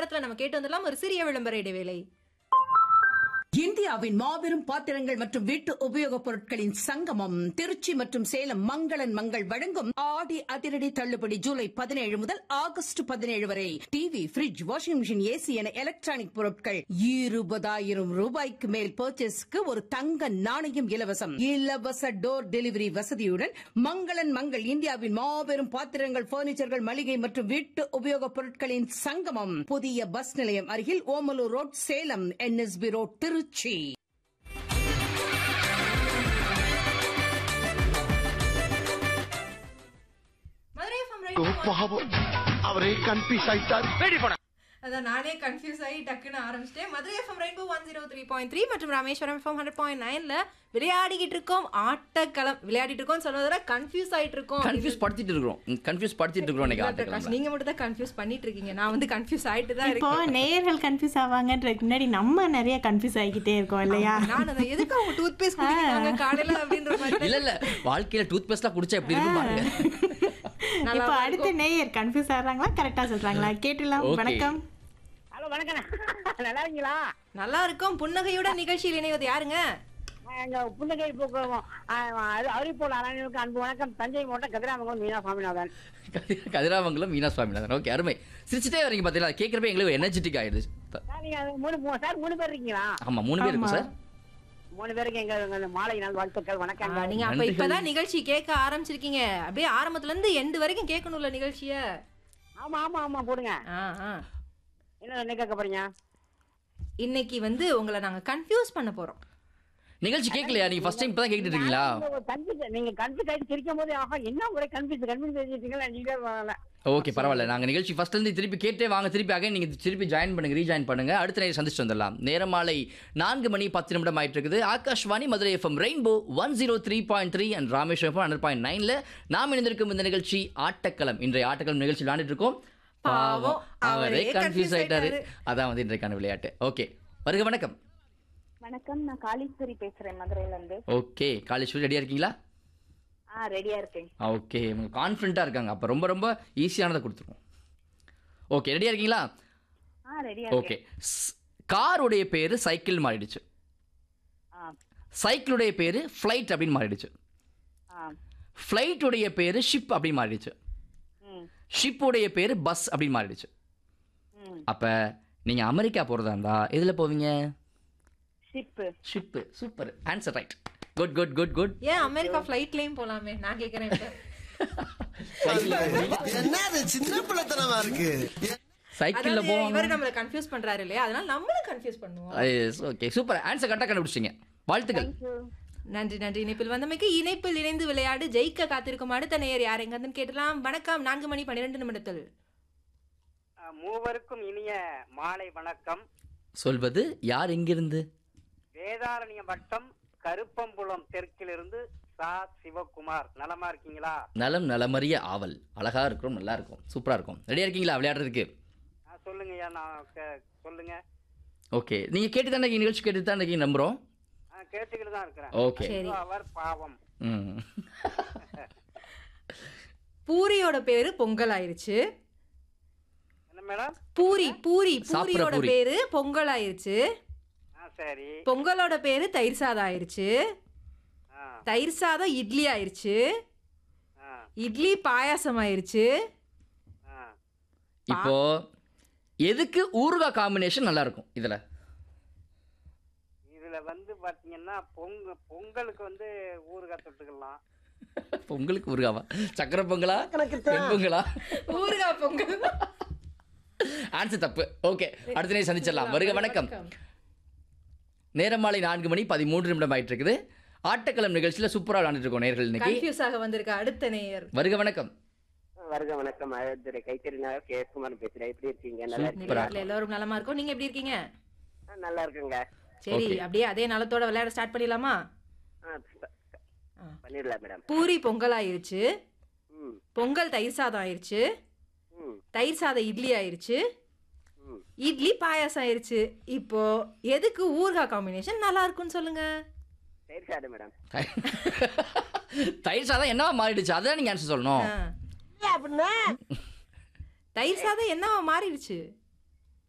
நேரத்துல நம்ம கேட்டு வந்துடலாம் ஒரு சிறிய விளம்பர இடைவேளை இந்தியாவின் மாபெரும் பாத்திரங்கள் மற்றும் வீட்டு உபயோகப் பொருட்களின் சங்கமம் திருச்சி மற்றும் சேலம் மங்களன் மங்கள் வழங்கும் ஆடி அதிரடி தள்ளுபடி ஜூலை பதினேழு முதல் ஆகஸ்ட் பதினேழு வரை TV fridge washing machine AC என எலக்ட்ரானிக் பொருட்கள் இருபதாயிரம் ரூபாய்க்கு மேல் பர்ச்சேஸ்க்கு ஒரு தங்க நாணயம் இலவசம் இலவச டோர் டெலிவரி வசதியுடன் மங்களன் மங்கள் இந்தியாவின் மாபெரும் பாத்திரங்கள் பர்னிச்சர்கள் மளிகை மற்றும் வீட்டு உபயோகப் பொருட்களின் சங்கமம் புதிய பஸ் நிலையம் அருகில் Omalur road Salem NSP road Tiruchi Madurai FM radio பாவம் அவரே கன்ஃபியூஸ் ஆயிட்டார் அதான் நானே கன்ஃபியூஸ் ஆகி டக்குன்னு ஆரம்பிச்சிட்டேன் Madurai FM rainbow one zero three point three மற்றும் ராமேஸ்வரம் எஃப்எம் ஹண்ட்ரட் பாயிண்ட் நைன்ல விளையாடிக்கிட்டு இருக்கோம் ஆட்டக்களம் விளையாடிட்டு இருக்கோம் சொன்னதை கன்ஃபியூஸ் ஆயிட்டு இருக்கோம் கன்ஃபியூஸ் படுத்திட்டு இருக்கிறோம் கன்ஃபியூஸ் படுத்திட்டு இருக்கிறோம் இன்னைக்கு இல்ல பிரகாஷ், ஆட்டக்கிழமை நீங்க மட்டும் தான் கன்ஃபியூஸ் பண்ணிட்டு இருக்கீங்க நான் வந்து கன்ஃபியூஸ் ஆயிட்டு தான் இப்போ இருக்கேன் நேயர்கள் கன்ஃபியூஸ் ஆவாங்கன்றதுக்கு முன்னாடி நம்ம நிறைய கன்ஃபியூஸ் ஆகிக்கிட்டே இருக்கோம் இல்லையா நான் அதை எதுக்கு அவங்க டூத் பேஸ்ட் குடிக்கிறாங்க காலையில அப்படின்ற மாதிரி இல்ல இல்ல வாழ்க்கையில டூத் பேஸ்ட்லாம் குடிச்சா எப்படி இருக்கும் பாருங்க நல்லா இப்போ அடுத்த நேயர் கன்ஃபியூஸ் ஆகுறாங்களா கரெக்டா சொல்றாங்களா கேட்டுலாம் Okay. வணக்கம் ஹலோ வணக்கம் நல்லா இருக்கீங்களா நல்லா இருக்கும் புன்னகையோட நிகழ்ச்சியில் இணைவது யாருங்க எங்க புன்னகை போக்குவரத்து அறிவிப்போல் அரணனுக்கு அன்பு வணக்கம் தஞ்சை மாவட்டம் கதிராமங்கலம் மீனா சுவாமிநாதன் கதிர- கதிராமங்கலம் மீனா சுவாமிநாதன் ஓகே அருமை சிரிச்சுட்டே வரீங்க பாத்தீங்களா கேட்கறப்ப எங்களுக்கு எனர்ஜெட்டிக் ஆயிடுச்சு த- சார் நீங்க அது மூணு மூணு சார் மூணு பேர் இருக்கீங்களா ஆமா மூணு பேர் இருக்கும் ஆமா. சார் மூணு பேருக்கு எங்க எங்க மாலை நாள் வாழ்த்துக்கள் வணக்கம் ஆ, நீங்க அப்ப நன்றிகள். இப்பதான் நிகழ்ச்சி கேட்க ஆரம்பிச்சிருக்கீங்க அப்படியே ஆரம்பத்துல இருந்து எண்டு வரைக்கும் கேட்கணும்ல நிகழ்ச்சிய ஆமா ஆமா ஆமா போடுங்க ஆ, ஆ. என்ன என்ன கேட்க போறீங்க இன்னைக்கு வந்து உங்களை நாங்க கன்ஃபியூஸ் பண்ண போறோம் நிகழ்ச்சி கேட்கலையா நீங்க ஃபர்ஸ்ட் டைம் இப்பதான் கேட்டுட்டு இருக்கீங்களா கன்ஃபியூஸ் நீங்க கன்ஃபியூஸ் ஆயிட்டு சிரிக்கும் போது ஆஹா என்ன ஒரே கன்ஃபியூஸ் கன்ஃபியூஸ் ஆயிட்டீங்களா நீங்க வரல ஓகே பரவாயில்ல நாங்க நிகழ்ச்சி ஃபர்ஸ்ட்ல இருந்து திருப்பி கேட்டே வாங்க திருப்பி அகைன் நீங்க திருப்பி ஜாயின் பண்ணுங்க ரீஜாயின் பண்ணுங்க அடுத்த நேரம் சந்திச்சு வந்துடலாம் நேரம் மாலை நான்கு மணி பத்து நிமிடம் ஆயிட்டு இருக்குது Akashvani Madurai FM rainbow one zero three point three and Rameswaram FM hundred point நைன்ல நாம் இணைந்திருக்கும் இந்த நிகழ்ச்சி ஆட்டக்களம் இன்றைய ஆட்டக்களம் நிகழ்ச்சி விளையாண்டுட்டு இருக்கோம் பாவம், அவரே அவரே கன்ஃபியூஸ் confuse ஆயிட்டாரு ஆயிட்டாரு. அதான் வந்து இன்றைக்கான விளையாட்டு ஓகே வருக வணக்கம் வணக்கம் நான் காளீஸ்வரி பேசுறேன் மதுரையில இருந்து ஓகே காலேஜ் ரெடியா இருக்கீங்களா ஆ ரெடியா இருக்கேன் ஓகே அவங்க கான்ஃபிடண்ட்டாக இருக்காங்க அப்போ ரொம்ப ரொம்ப ஈஸியானதை கொடுத்துருவோம் ஓகே ரெடியாக இருக்கீங்களா ஆ ரெடியா ஓகே காருடைய பேர் சைக்கிள் மாறிடுச்சு ஆ சைக்கிளுடைய பேர் ஃப்ளைட் அப்படின்னு மாறிடுச்சு ஆ ஃப்ளைட்டுடைய பேர் ஷிப் அப்படின்னு மாறிடுச்சு ம் ஷிப்புடைய பேர் பஸ் அப்படின்னு மாறிடுச்சு ம் அப்போ நீங்கள் அமெரிக்கா போகிறதா இருந்தா எதில் போவீங்க ship ship super answer right good good good good ஏன் அமெரிக்கா ஃபிளைட்லயும் போலாமே நான் கேக்குறேன் இப்ப. என்னது சின்ன பிள்ளைத்தனமா இருக்கு சைக்கிளில் அதாவது போவாங்க இவரு நம்மள கன்ஃபியூஸ் பண்றாரு இல்லையா அதனால நம்மளும் கன்ஃபியூஸ் பண்ணுவோம் ஓகே சூப்பர் ஆன்சர் கரெக்டாக கண்டுபிடிச்சிங்க வாழ்த்துக்கள் நன்றி நன்றி இணைப்பில் வந்தமைக்கு இணைப்பில் இணைந்து விளையாடு ஜெயிக்க காத்திருக்கும் அடுத்த நேயர் யார் எங்கன்னு கேட்டலாம் வணக்கம் நான்கு மணி பன்னிரெண்டு நிமிடத்தில் மூவருக்கும் இனிய மாலை வணக்கம் சொல்வது யார் எங்கிருந்து வேதாரண்யம் வட்டம் கருப்பம்புலம் தெற்கிலிருந்து சா சிவகுமார் நலமா இருக்கீங்களா நலம் நலமறிய ஆவல் அழகா இருக்கிறோம் நல்லா இருக்கும் சூப்பரா இருக்கும் ரெடியா இருக்கீங்களா விளையாடுறதுக்கு ஆ, சொல்லுங்கய்யா நான் கே- சொல்லுங்க ஓகே நீங்க கேட்டு தானே நிகழ்ச்சி கேட்டு தான் இருக்கீங்க நம்புறோம் ஆ, கேட்டுக்கிட்டு தான் இருக்கிறேன் ஓகே சரி அவர் பாவம் ம் பூரியோட பேரு பொங்கல் ஆயிருச்சு என்ன மேடம் பூரி பூரி சாப்பிடுற பூரியோட பூரி. பேரு பொங்கல் ஆயிருச்சு ஆ சரி பொங்கலோட பேரு தயிர் சாதம் ஆயிருச்சு ஆ தயிர் சாதம் இட்லி ஆயிருச்சு ஆ இட்லி பாயாசம் ஆயிருச்சு ஆ இப்போ எதுக்கு ஊறுகாய் காம்பினேஷன் நல்லா இருக்கும் இதுல இதுல வந்து பாத்தீங்கன்னா பொங்க பொங்கலுக்கு வந்து ஊறுகாய் தொட்டுக்கலாம் பொங்கலுக்கு ஊறுகாவா சக்கரை பொங்கலா வெண் பொங்கலா ஊறுகாய் பொங்கல் ஆன்சர் தப்பு ஓகே அடுத்த நேரம் சந்திச்சிடலாம் வருக வணக்கம் நேரம் மாலை நான்கு மணி பதிமூன்று நிமிடம் ஆயிட்டு இருக்குது ஆட்டக்களம் நிகழ்ச்சியில சூப்பரா விளையாண்டுட்டு இருக்கோம் நேர்கள் இன்னைக்கு கன்ஃபியூஸ் ஆக வந்திருக்க அடுத்த நேயர் வருக வணக்கம் வருக வணக்கம் அழகுரை கைத்தறி நகர் கே எஸ் குமார் பேசுறேன் எப்படி இருக்கீங்க நல்லா சூப்பரா நிலையத்துல எல்லாரும் நலமா இருக்கும் நீங்க எப்படி இருக்கீங்க ஆ, நல்லா இருக்குங்க சரி Okay. அப்படியே அதே நலத்தோட விளையாட ஸ்டார்ட் பண்ணிடலாமா ஆ, ச- ஆ. பண்ணிடலாம் மேடம் பூரி பொங்கல் ஆயிருச்சு ம் பொங்கல் தயிர் சாதம் ஆயிருச்சு ம் தயிர் சாதம் இட்லி ஆயிருச்சு ம் இட்லி பாயாசம் ஆயிருச்சு இப்போ எதுக்கு ஊறுகாய் காம்பினேஷன் நல்லா இருக்கும்னு சொல்லுங்க சரி சார் மேடம் தயிர் சாதம் என்னவா மாறிடுச்சு அதான் நீங்க ஆன்சர் சொல்லணும் ஆ. தயிர் சாதம் என்னவா மாறிடுச்சு